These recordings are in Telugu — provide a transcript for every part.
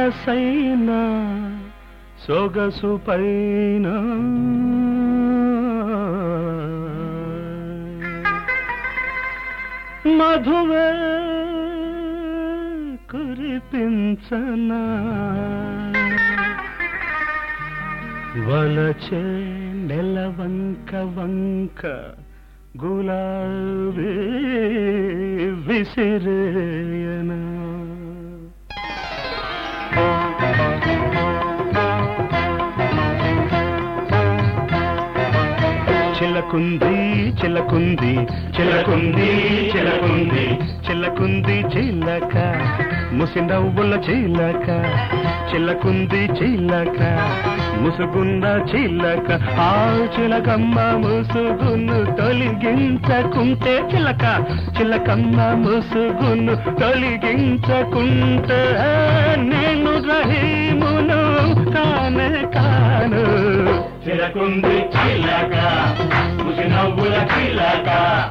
సొగసైన సొగసు పైన మధువే కురిపించనా వలచే నెలవంక వంక గులాబీ విసిరేయనా చిలకుంది చిలకుంది చిలకుంది చిలకుంది చిలకుంది చిలక ముసి నవ్వుల చిలక చిలకుంది చిలక ముసుగున్న చిలక ఆ చిలకమ్మ ముసుగును తొలగించకుంటే చిలక చిలకమ్మ ముసుగును తొలగించకుంటే నేను రహీమును కానే కాను చిలకుంది చిలక ముసి నవ్వుల చిలక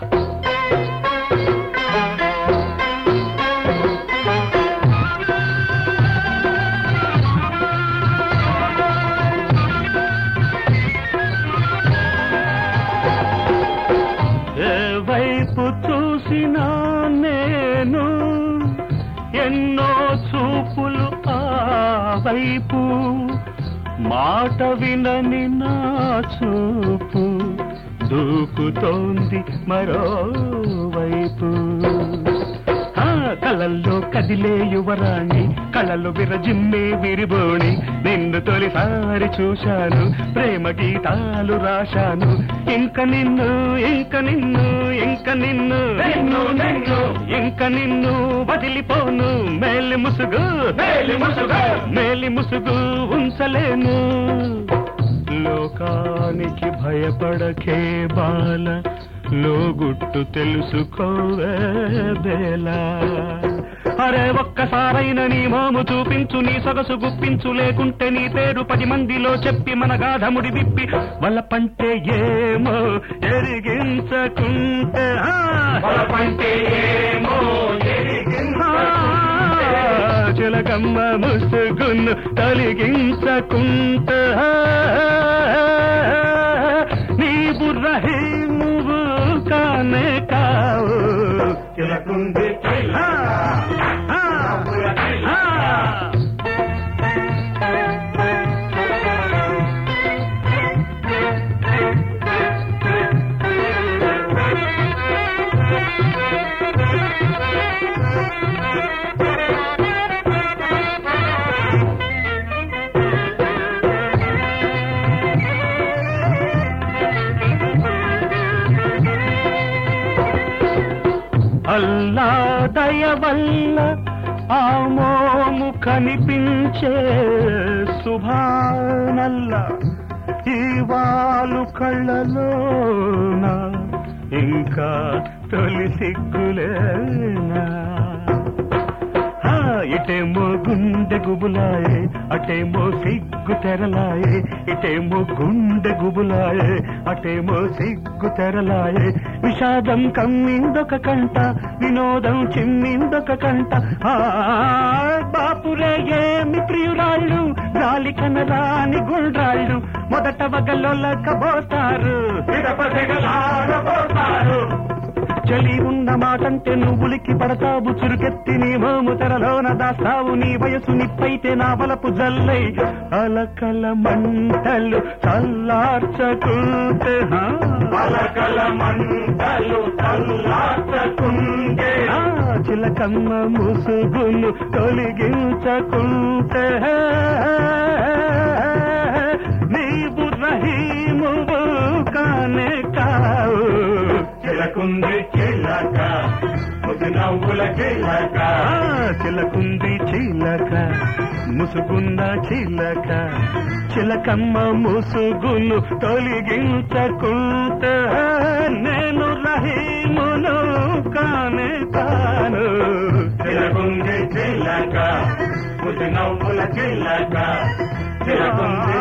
ఏ వైపు చూసినా నేను ఎన్నో చూపులు ఆ వైపు మాట వినని నా చూపు దూకుతోంది మరోవైపు ఆ కళల్లో కదిలే యువరాణి కళలు విరజిమ్మే విరిబోణి నిన్ను తొలిసారి చూశాను ప్రేమ గీతాలు రాశాను ఇంక నిన్ను ఇంక నిన్ను ఇంక నిన్ను నిన్ను, నిన్ను. ఇంక నిన్ను వదిలిపోను మేలి ముసుగు మేలి ముసుగు. మేలి ముసుగు ఉంచలేను లోకానికి భయపడకే బాల లోగుట్టు తెలుసుకోవే బేలా అరే ఒక్కసారైన నీ మోము చూపించు నీ సొగసు గుప్పించు లేకుంటే నీ పేరు పది మందిలో చెప్పి మన గాధముడి విప్పి వాళ్ళ పంటే ఏమో ఎరిగించకుంటే ఆ, బలపంటే ఏమో ఆ, ఎరిగించకుంటే. చిలకమ్మ ముసుగును తొలగించకుంటే నీ బుర్రహీమువు కానే కావు చిలకుంది చిలక ఆ, నవ్వుల ఆ. చిలక అల్లా దయ వల్ల ఆ మోము కనిపించే శుభానల్లా ఈ వాలు కళ్ళలోన ఇంకా తొలి సిగ్గులేనా ఆ, ఇటేమో గుండె గుబులాయే అటేమో సిగ్గు తెరలాయే ఇటేమో గుండె గుబులాయే అటేమో సిగ్గు తెరలాయే విషాదం కమ్మిందొక కంట వినోదం చిమ్మిందొక కంట ఆ, బాపురే ఏమి ప్రియురాళ్ళు గాలి కనరాని గుండ్రాళ్ళు మొదట వగలొలకబోతారు చిరపసిగలాడబోతారు. చలి ఉన్న మాటంటే నువ్వులికి పడతావు చురుకెత్తి నీ మోము తెరలోన దాస్తావు నీ వయసు నిప్పైతే నా వలపు జల్లై అలకల మంటలు చల్లార్చకుంటే హా. పలకల మంటలు చల్లార్చకుంటే. ఆ చిలకమ్మ ముసుగును తొలగించకుంటే నీవు రహీమువు కానే కావు చిలకుంది చిలక ముసి నవ్వుల చిలక ఆ, చిలకుంది చిలక ముసుగున్న చిలక చిలకమ్మ ముసుగును తొలగించకుంటే నేను రహీమును కానే కాను చిలకుంది చిలక ముసి నవ్వుల చిలక చిలకుంది